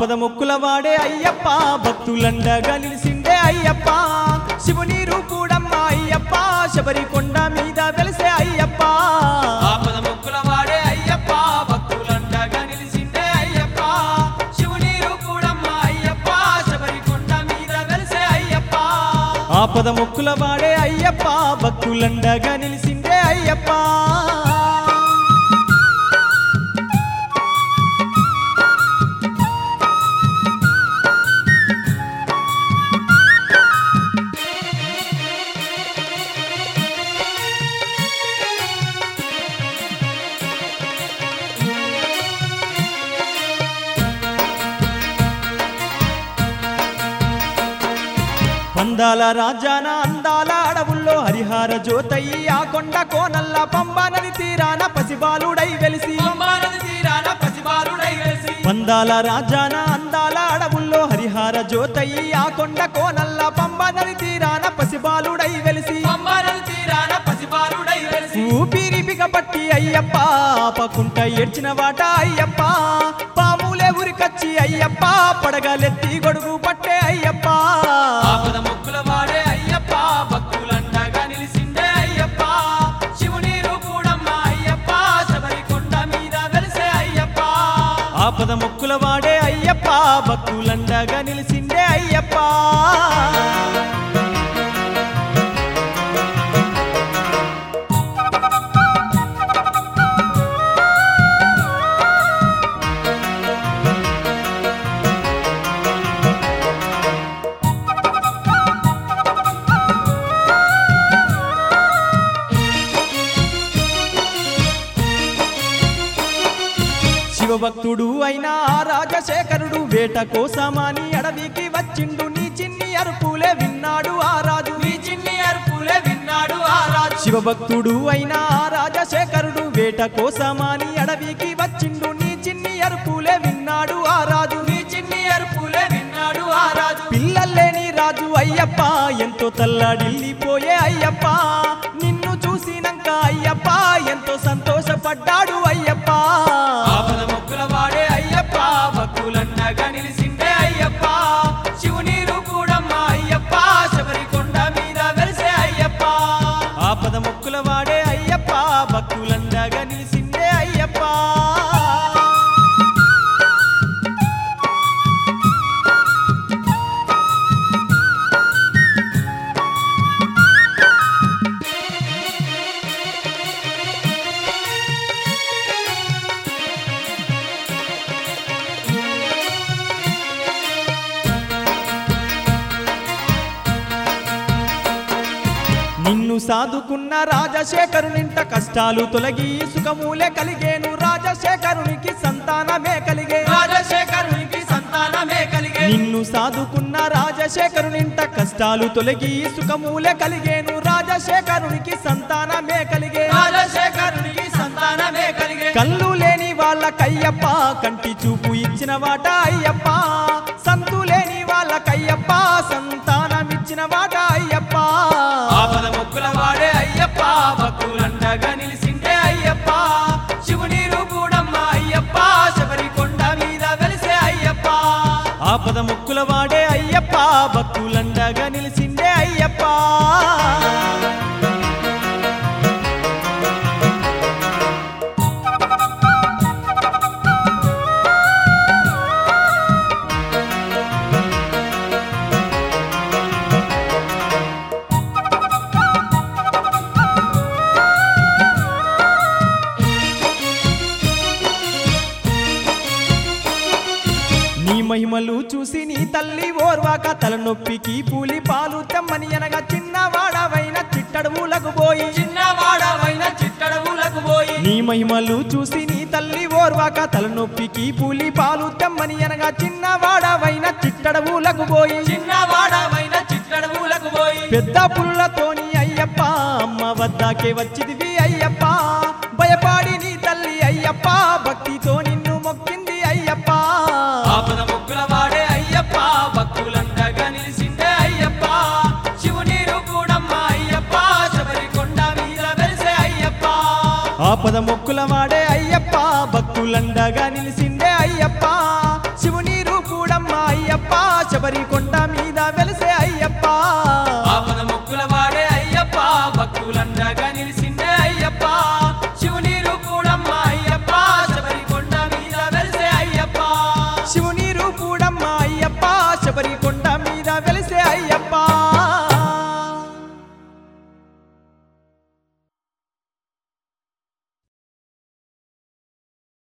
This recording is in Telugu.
ఆపద మొక్కుల వాడే అయ్యప్ప భక్తులండగా నిలిసిండే అయ్యప్ప శివుని రూపుడమ్మ అయ్యప్ప శబరి కొండ మీద వెలిసే అయ్యప్ప ఆపద మొక్కుల వాడే అయ్యప్ప భక్తులండగా నిలిసిందే అయ్యప్ప శివుని రూపుడమ్మ అయ్యప్ప శబరి కొండ మీద వెలిసే అయ్యప్ప ఆపద మొక్కుల వాడే అయ్యప్ప భక్తులండగా నిలిసిండే అయ్యప్ప పందాల రాజాన అందాల అడవుల్లో హరిహార జ్యోతయి ఆ కొండ కోనల్ల పంబ నది తీరాన పసిబాలుడై వెలిసి పంబానది తీరాన పసిబాలుడై వెలిసి పందాల రాజాన అందాల అడవుల్లో హరిహార జ్యోతయి ఆ కొండ కోనల్ల పంబ నది తీరాన పసిబాలుడై వెలిసి పంబానది తీరాన పసిబాలుడై వెలిసి ఊపిరి బిగపట్టి అయ్యప్ప ఆపకుంట ఏడ్చిన వాట అయ్యప్ప పాములే ఉరికచ్చి అయ్యప్ప పడగలెత్తి గొడుగు పట్టే అయ్యప్ప ఆపద మొక్కుల వాడే అయ్యప్ప భక్తులండగా నిలిసిందే అయ్యప్ప శివుని రూపుడమ్మ అయ్యప్ప శబరి కొండ మీద వెలిసే అయ్యప్ప ఆపద మొక్కుల వాడే అయ్యప్ప భక్తులండగా నిలిసిండే అయ్యప్ప శివభక్తుడు అయిన ఆ రాజశేఖరుడు వేట కోసమని అడవికి వచ్చిండు నీ చిన్ని అరుపులే విన్నాడు ఆ రాజు నీ చిన్ని అరుపులే విన్నాడు ఆ రాజు శివభక్తుడు అయిన ఆ రాజశేఖరుడు వేట కోసమని అడవికి వచ్చిండు నీ చిన్ని అరుపులే విన్నాడు ఆ రాజు నీ చిన్ని అరుపులే విన్నాడు ఆ రాజు పిల్లల్లేని రాజు అయ్యప్ప ఎంతో తల్లడిల్లిపోయే అయ్యప్ప నిన్ను చూసినాక అయ్యప్ప ఎంతో సంతోషపడ్డాడు అయ్యప్ప ఆపద మొక్కుల వాడే అయ్యప్ప భక్తులండగా నిలిసిందే అయ్యప్ప శివుని రూపుడమ్మ అయ్యప్ప శబరి కొండ మీద వెలిసే అయ్యప్ప ఆపద మొక్కుల వాడే అయ్యప్ప భక్తులండగా నిలిసిందే అయ్యప్ప నిన్ను సాదుకున్న రాజశేఖరునింట కష్టాలు తొలగి సుఖమూలే కలిగేను రాజశేఖరునికి సంతానమే కలిగే రాజశేఖరునికి సంతానమే కలిగే నిన్ను సాదుకున్న రాజశేఖరునింట కష్టాలు తొలగి సుఖమూలే కలిగేను రాజశేఖరునికి సంతానమే కలిగే రాజశేఖరునికి సంతానమే కలిగే కళ్ళు లేని వాళ్ళకయ్యప్ప కంటి చూపు ఇచ్చిన వాట అయ్యప్ప సంతు లేని వాళ్ళకయ్యప్ప సంతానమిచ్చిన వాట అయ్యప్ప ఆపద మొక్కుల వాడే అయ్యప్ప భక్తులండగా నిలిసిందే అయ్యప్ప శివుని రూపుడమ్మ అయ్యప్ప శబరి కొండ మీద వెలిసే అయ్యప్ప ఆపద ముక్కుల వాడే అయ్యప్ప భక్తులండగా నిలిసిండే అయ్యప్ప నీ మహిమలు చూసి నీ తల్లి ఓర్వాక తలనొప్పికి పూలి పాలు తెమ్మని అనగా చిన్నవాడవైన చిట్టడువులకు పోయి చిన్నవాడవైన చిట్టడవులకు పోయి నీ మహిమలు చూసి నీ తల్లి ఓర్వాక తలనొప్పికి పూలి పాలు తెమ్మని అనగా చిన్నవాడవైన చిట్టడవులకు పోయి చిన్నవాడవైన చిట్టడవులకు పోయి పెద్ద పుల్లతోని అయ్యప్ప అమ్మ వద్దకే వచ్చిదివి అయ్యప్ప భయపాడి నీ తల్లి అయ్యప్ప భక్తితో నిన్ను మొక్కింది అయ్యప్ప ఆపద మొక్కుల వాడే అయ్యప్ప భక్తులండగా నిలిసిందే అయ్యప్ప శివుని రూపుడమ్మ అయ్యప్ప శబరి కొండ మీద వెలిసే అయ్యప్ప ఆపద మొక్కుల వాడే అయ్యప్ప భక్తులండగా నిలిసిండే అయ్యప్ప శివుని రూపు శబరి కొండ